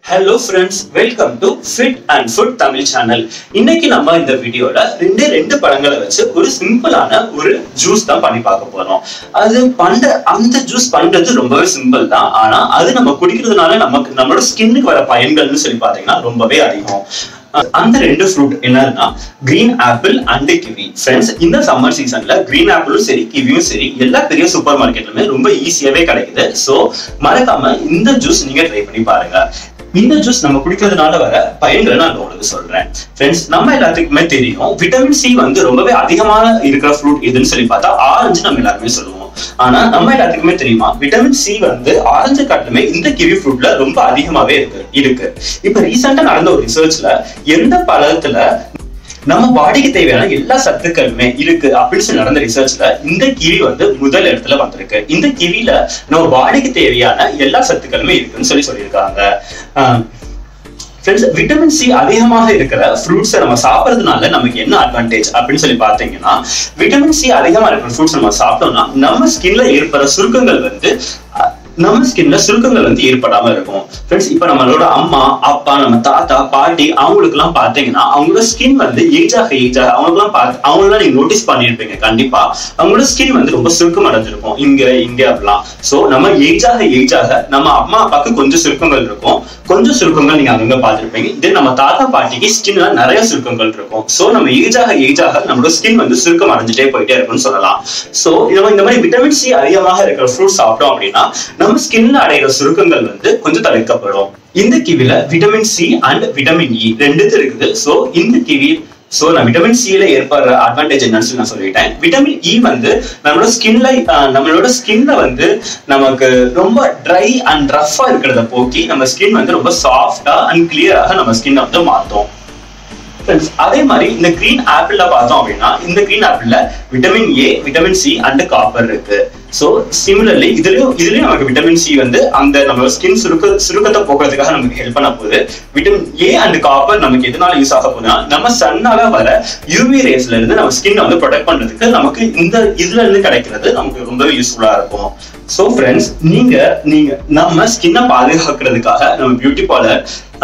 hello friends welcome to fit and food Tamil channel இன்னைக்கு நம்ம இந்த வீடியோல ரெண்டு ரெண்டு பழங்களை வச்சு ஒரு சிம்பிளான ஒரு ஜூஸ் தான் பண்ணி பார்க்க போறோம் அது பண்ற அந்த ஜூஸ் பண்றது ரொம்பவே சிம்பிள் தான் ஆனா அது நம்ம குடிக்கிறதுனால நமக்கு நம்மளோட ஸ்கின்னுக்கு வர பயன்கள்னு சொல்லி பாத்தீங்கன்னா ரொம்பவே அதிகம் அஹ் அந்த ரெண்டு ஃப்ரூட் என்னன்னா green apple and kiwi friends இந்த சம்மர் சீசன்ல கிரீன் ஆப்பிளும் சரி கிவியும் சரி எல்லா பெரிய சூப்பர் மார்க்கெட்லுமே ரொம்ப ஈஸியாவே கிடைக்குது சோ மறக்காம இந்த ஜூஸ் நீங்க ட்ரை பண்ணி பாருங்க இந்த ஜூஸ் நம்ம குடிக்கிறதுனால வர பயன்களை நான் உங்களுக்கு சொல்றேன் ஃப்ரெண்ட்ஸ் நம்ம எல்லாத்துக்குமே தெரியும் விட்டமின் சி வந்து ரொம்பவே அதிகமான இருக்கிற ஃப்ரூட் எதுன்னு சொல்லி பார்த்தா ஆரஞ்சு நம்ம எல்லாருமே சொல்லுவோம் ஆனா நம்ம எல்லாத்துக்குமே தெரியுமா விட்டமின் சி வந்து ஆரஞ்சு காட்டிலுமே இந்த கிவி ஃப்ரூட்ல ரொம்ப அதிகமாவே இருக்கு இருக்கு இப்ப ரீசெண்டா நடந்த ஒரு ரிசர்ச்ல எந்த பழத்துல நம்ம பாடிக்கு தேவையான எல்லா சத்துக்களுமே இருக்கு அப்படின்னு சொல்லி நடந்த ரிசர்ச்ல இந்த கிவி வந்து முதல் இடத்துல வந்திருக்கு இந்த கிவில நம்ம பாடிக்கு தேவையான எல்லா சத்துக்களுமே இருக்குன்னு சொல்லி சொல்லியிருக்காங்க ஆஹ் ஃப்ரெண்ட்ஸ் விட்டமின் சி அதிகமாக இருக்கிற ஃப்ரூட்ஸை நம்ம சாப்பிட்றதுனால நமக்கு என்ன அட்வான்டேஜ் அப்படின்னு சொல்லி பார்த்தீங்கன்னா விட்டமின் சி அதிகமா இருக்கிற ஃப்ரூட்ஸ் நம்ம சாப்பிட்டோம்னா நம்ம ஸ்கின்ல ஏற்படுற சுருக்கங்கள் வந்து அஹ், நம்ம ஸ்கின்ல சுருக்கங்கள் வந்து ஏற்படாம இருக்கும் ஃப்ரெண்ட்ஸ் இப்ப நம்மளோட அம்மா அப்பா நம்ம தாத்தா பாட்டி அவங்களுக்கு எல்லாம் பாத்தீங்கன்னா அவங்களோட ஸ்கின் வந்து ஏஜ் ஆக ஏஜ் ஆக அவங்களுக்கு எல்லாம் பார்த்து அவங்களெல்லாம் நீங்க நோட்டீஸ் பண்ணிருப்பீங்க கண்டிப்பா அவங்களோட ஸ்கின் வந்து ரொம்ப சுருக்கம் அடைஞ்சிருக்கும் இங்க இங்க அப்படிலாம் சோ நம்ம ஏஜ் ஆக ஏஜ் ஆக நம்ம அம்மா அப்பாவுக்கு கொஞ்சம் சுருக்கங்கள் இருக்கும் கொஞ்சம் சுருக்கங்கள் நீங்க அங்கங்க பார்த்திருப்பீங்க இதே நம்ம தாத்தா பாட்டிக்கு ஸ்கின்ல நிறைய சுருக்கங்கள் இருக்கும் சோ நம்ம ஏஜ் ஆக ஏஜ் ஆக நம்மளோட ஸ்கின் வந்து சுருக்கம் அடைஞ்சிட்டே போயிட்டே இருக்கும்னு சொல்லலாம் சோ நம்ம இந்த மாதிரி விட்டமின் சி அதிகமாக இருக்கிற ஃப்ரூட் சாப்பிட்டோம் அப்படின்னா நம்ம ஸ்கின்ல அடைகிற சுருக்கங்கள் வந்து கொஞ்சம் தவிர்க்கப்படும் இந்த கிவில vitamin C and vitamin E ரெண்டுது இருக்குது சோ இந்த கிவி சோ நான் விட்டமின் சில ஏற்படுற அட்வான்டேஜ் என்னன்னு சொல்லி நான் சொல்லிட்டேன் விட்டமின் இ வந்து நம்மளோட ஸ்கின்ல நம்மளோட ஸ்கின்ல வந்து நமக்கு ரொம்ப ட்ரை அண்ட் ரஃபா இருக்கிறத போக்கி நம்ம ஸ்கின் வந்து ரொம்ப சாஃப்டா அண்ட் கிளியராக நம்ம ஸ்கின்னை வந்து மாத்தும் Friends, அதே மாதிரி இந்த கிரீன் ஆப்பிள்ல பார்த்தோம் அப்படின்னா இந்த கிரீன் ஆப்பிள்ல vitamin A vitamin C and copper இருக்கு சோ சிமிலர்லி இதுலயும் இதுலயும் நமக்கு விட்டமின் சி வந்து அந்த நம்ம ஸ்கின் சுருக்க சுருக்கத்தை போக்குறதுக்காக நமக்கு ஹெல்ப் பண்ண போகுது விட்டமின் ஏ அண்ட் காப்பர் நமக்கு எதனால யூஸ் ஆக போகுதுன்னா நம்ம சன்னால வர யூவி ரேஸ்ல இருந்து நம்ம ஸ்கின் வந்து ப்ரொடெக்ட் பண்றதுக்கு நமக்கு இந்த இதுல இருந்து கிடைக்கிறது நமக்கு ரொம்பவே யூஸ்ஃபுல்லா இருக்கும் சோ ஃப்ரெண்ட்ஸ் நீங்க நீங்க நம்ம ஸ்கின்னை பாதுகாக்கிறதுக்காக நம்ம பியூட்டி பார்லர்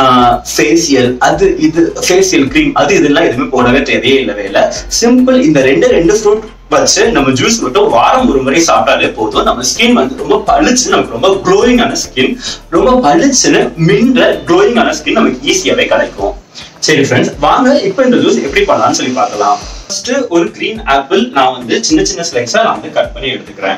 ஃபேசியல் அது இது ஃபேசியல் க்ரீம் அது இதெல்லாம் எதுவுமே போடவே தேவையே இல்லவே இல்லை சிம்பிள் இந்த ரெண்டு ரெண்டு ஃப்ரூட் வச்சு நம்ம ஜூஸ் மட்டும் வாரம் ஒரு முறை சாப்பிட்டாலே போதும் நம்ம ஸ்கின் வந்து ரொம்ப பளிச்சு நமக்கு ரொம்ப க்ளோயிங் ஆன ஸ்கின் ரொம்ப பளிச்சுன்னு மின்ற க்ளோயிங் ஆன ஸ்கின் நமக்கு ஈஸியாவே கிடைக்கும் சரி ஃப்ரெண்ட்ஸ் வாங்க இப்போ இந்த ஜூஸ் எப்படி பண்ணலாம்னு சொல்லி பார்க்கலாம் ஃபர்ஸ்ட் ஒரு கிரீன் ஆப்பிள் நான் வந்து சின்ன சின்ன ஸ்லைஸா நான் வந்து கட் பண்ணி எடுத்துக்கிறேன்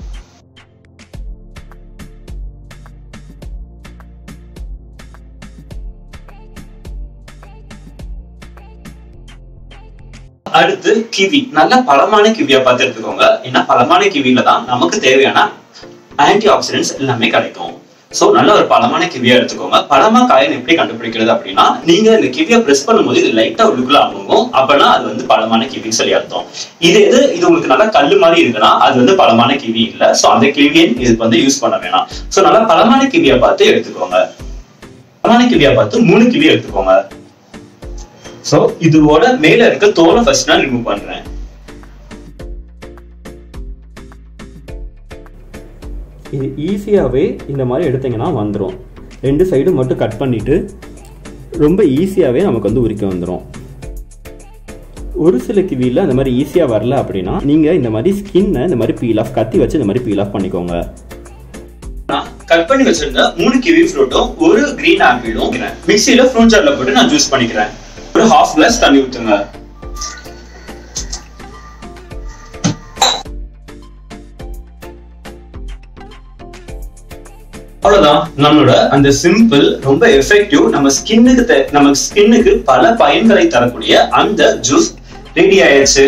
அடுத்து கிவி நல்ல பழமான கிவியா பார்த்து எடுத்துக்கோங்க ஏன்னா பழமான கிவியில தான் நமக்கு தேவையான ஆன்டி ஆக்சிடென்ட்ஸ் எல்லாமே கிடைக்கும் சோ நல்ல ஒரு பழமான கிவியா எடுத்துக்கோங்க பழமா காயின் எப்படி கண்டுபிடிக்கிறது அப்படின்னா நீங்க இந்த கிவியை பிரஸ் பண்ணும்போது இது லைட்டா உள்ளுக்குள்ள அமுங்கும் அப்பனா அது வந்து பழமான கிவின்னு சொல்லி அர்த்தம் இது எது இது உங்களுக்கு நல்லா கல்லு மாதிரி இருக்குன்னா அது வந்து பழமான கிவி இல்ல சோ அந்த கிவியை இதுக்கு வந்து யூஸ் பண்ண வேணாம் சோ நல்லா பழமான கிவியா பார்த்து எடுத்துக்கோங்க பழமான கிவியா பார்த்து மூணு கிவி எடுத்துக்கோங்க சோ இதோட மேல இருக்க தோலை ஃபர்ஸ்ட் நான் ரிமூவ் பண்றேன் இது ஈஸியாகவே இந்த மாதிரி எடுத்தீங்கன்னா வந்துடும் ரெண்டு சைடு மட்டும் கட் பண்ணிவிட்டு ரொம்ப ஈஸியாகவே நமக்கு வந்து உரிக்க வந்துடும் ஒரு சில கிவியில் அந்த மாதிரி ஈஸியாக வரல அப்படின்னா நீங்கள் இந்த மாதிரி ஸ்கின்னை இந்த மாதிரி பீல் ஆஃப் கத்தி வச்சு இந்த மாதிரி பீல் ஆஃப் பண்ணிக்கோங்க நான் கட் பண்ணி வச்சிருந்த மூணு கிவி ஃப்ரூட்டும் ஒரு கிரீன் ஆப்பிளும் மிக்ஸில ஃப்ரூட் ஜார்ல போட்டு நான் ஜூஸ் பண்ணிக்கிறேன் ஒரு ஹாஃப் கிளாஸ் தண்ணி ஊத்துங்க அவ்வளவுதான் நம்மளோட அந்த சிம்பிள் ரொம்ப எஃபெக்டிவ் நம்ம ஸ்கின்னுக்கு நம்ம ஸ்கின்னுக்கு பல பயன்களை தரக்கூடிய அந்த ஜூஸ் ரெடி ஆயிடுச்சு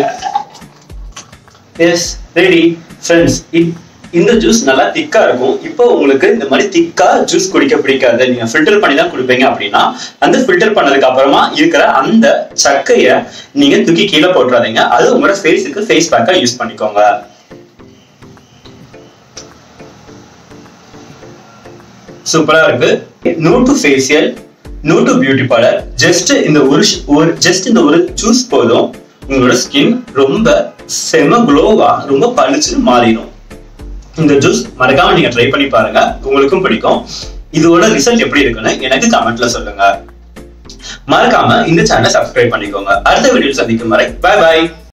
எஸ் ரெடி ஃப்ரெண்ட்ஸ் இந்த ஜூஸ் நல்லா திக்கா இருக்கும் இப்போ உங்களுக்கு இந்த மாதிரி திக்கா ஜூஸ் குடிக்க பிடிக்காது நீங்க ஃபில்டர் பண்ணி தான் குடிப்பீங்க அப்படின்னா அந்த ஃபில்டர் பண்ணதுக்கு அப்புறமா இருக்கிற அந்த சக்கைய நீங்க தூக்கி கீழே போட்டுறாதீங்க அது உங்களோட ஃபேஸுக்கு ஃபேஸ் பேக்கா யூஸ் பண்ணிக்கோங்க சூப்பரா இருக்கு no to facial no to beauty parlour just இந்த ஒரு ஷ்- ஒரு ஜஸ்ட் இந்த ஒரு ஜூஸ் போதும் உங்களோட ஸ்கின் ரொம்ப செம க்ளோவா ரொம்ப பளிச்சுன்னு மாறிடும் இந்த ஜூஸ் மறக்காம நீங்க ட்ரை பண்ணி பாருங்க உங்களுக்கும் பிடிக்கும் இதோட ரிசல்ட் எப்படி இருக்குன்னு எனக்கு கமெண்ட்ல சொல்லுங்க மறக்காம இந்த சேனலை சப்ஸ்கிரைப் பண்ணிக்கோங்க அடுத்த வீடியோ சந்திக்கும் வரை பை பாய்